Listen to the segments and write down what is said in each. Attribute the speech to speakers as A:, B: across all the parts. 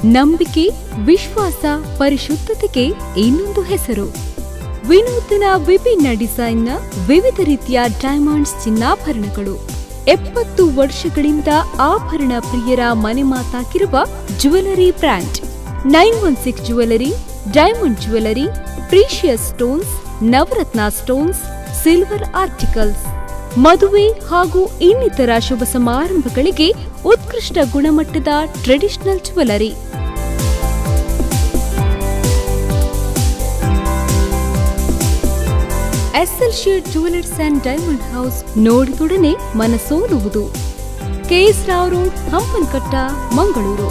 A: ನಂಬಿಕೆ ವಿಶ್ವಾಸ ಪರಿಶುದ್ಧತೆಗೆ ಇನ್ನೊಂದು ಹೆಸರು ವಿನೂತನ ವಿಭಿನ್ನ ಡಿಸೈನ್ನ ವಿವಿಧ ರೀತಿಯ ಡೈಮಂಡ್ಸ್ ಚಿನ್ನಾಭರಣಗಳು ಎಪ್ಪತ್ತು ವರ್ಷಗಳಿಂದ ಆಭರಣ ಪ್ರಿಯರ ಮನೆ ಮಾತಾಗಿರುವ jewellery brand nine one six jewellery diamond jewellery precious stones navaratna stones silver articles ಮದುವೆ ಹಾಗೂ ಇನ್ನಿತರ ಶುಭ ಸಮಾರಂಭಗಳಿಗೆ ಉತ್ಕೃಷ್ಟ ಗುಣಮಟ್ಟದ traditional jewellery SL Shet jewellers and diamond house ನೋಡಿದೊಡನೆ ಮನಸೋಲುವುದು KS Rao road Hampankatta Mangaluru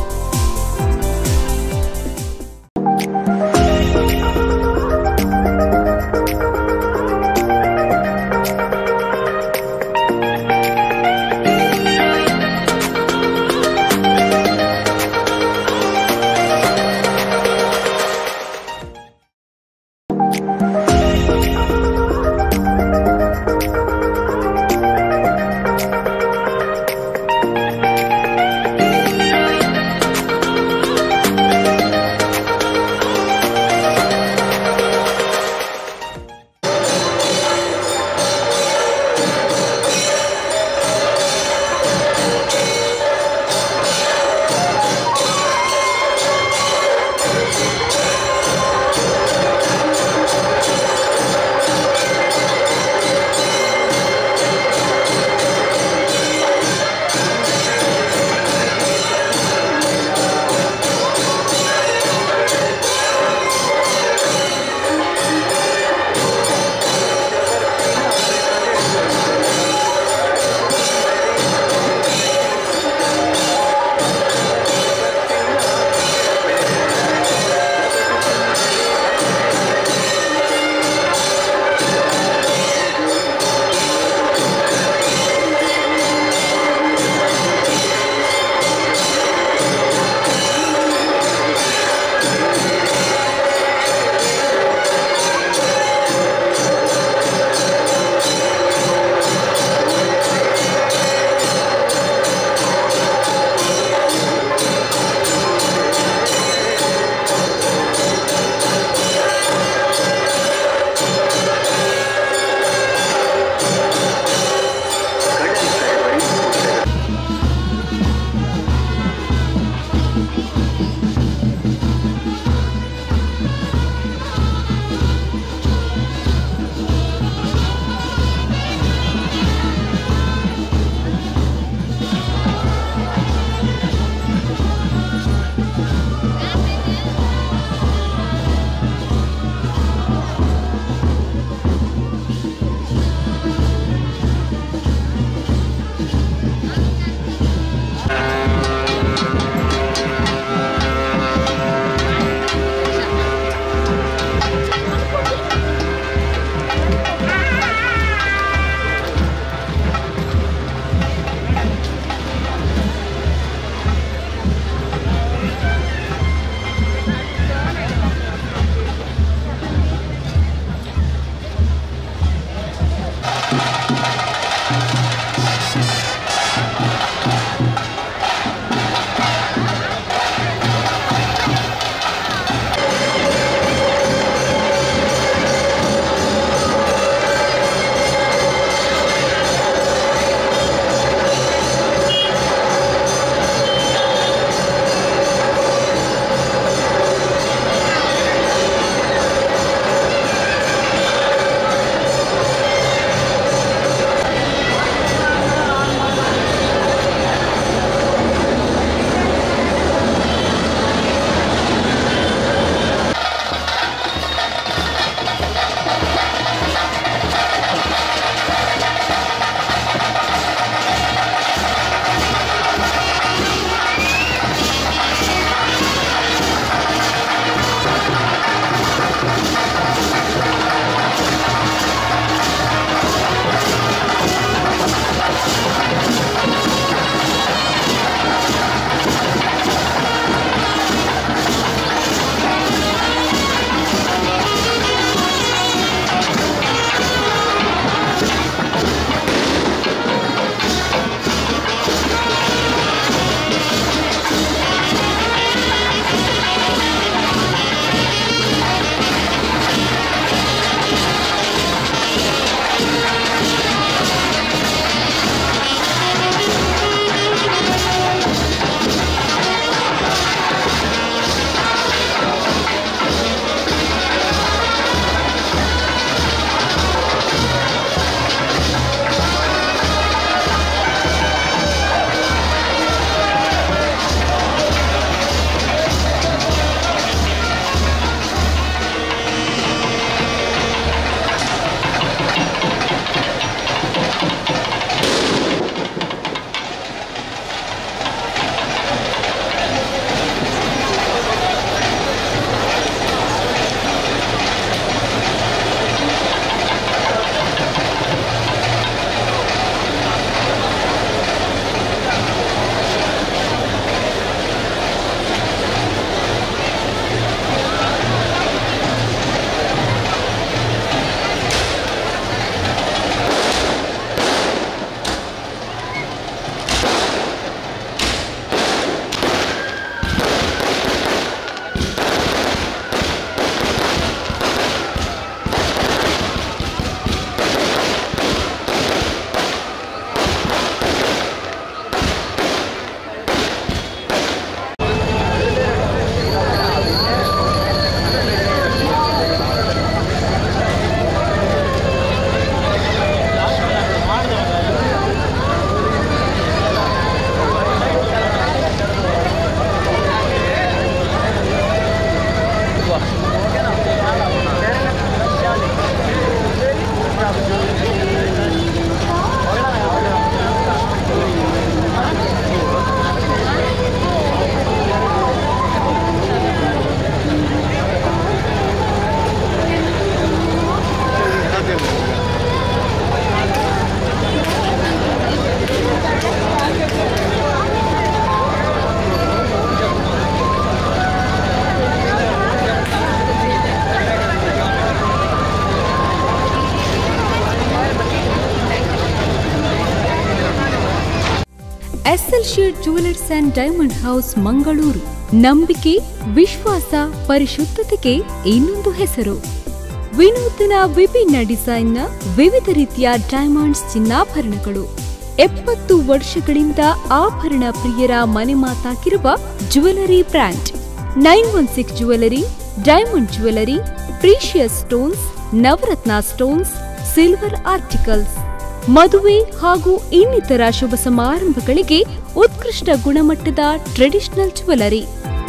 A: SL Shet jewellers and diamond house Mangaluru ನಂಬಿಕೆ ವಿಶ್ವಾಸ ಪರಿಶುದ್ಧತೆಗೆ ಇನ್ನೊಂದು ಹೆಸರು ವಿನೂತನ ವಿಭಿನ್ನ ಡಿಸೈನ್ನ ವಿವಿಧ ರೀತಿಯ ಡೈಮಂಡ್ಸ್ ಚಿನ್ನಾಭರಣಗಳು ಎಪ್ಪತ್ತು ವರ್ಷಗಳಿಂದ ಆಭರಣ ಪ್ರಿಯರ ಮನೆ ಮಾತಾಗಿರುವ jewellery brand nine one six jewellery diamond jewellery precious stones navaratna stones silver articles ಮದುವೆ ಹಾಗೂ ಇನ್ನಿತರ ಶುಭ ಸಮಾರಂಭಗಳಿಗೆ ಉತ್ಕೃಷ್ಟ ಗುಣಮಟ್ಟದ traditional jewellery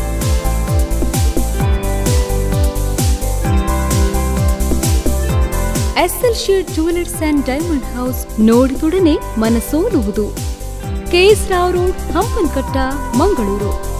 A: SL Shet jewellers and diamond house ನೋಡಿದೊಡನೆ ಮನಸೋಲುವುದು ಕೆಎಸ್ ರಾವ್ ರೋಡ್ ಹಂಪನಕಟ್ಟ ಮಂಗಳೂರು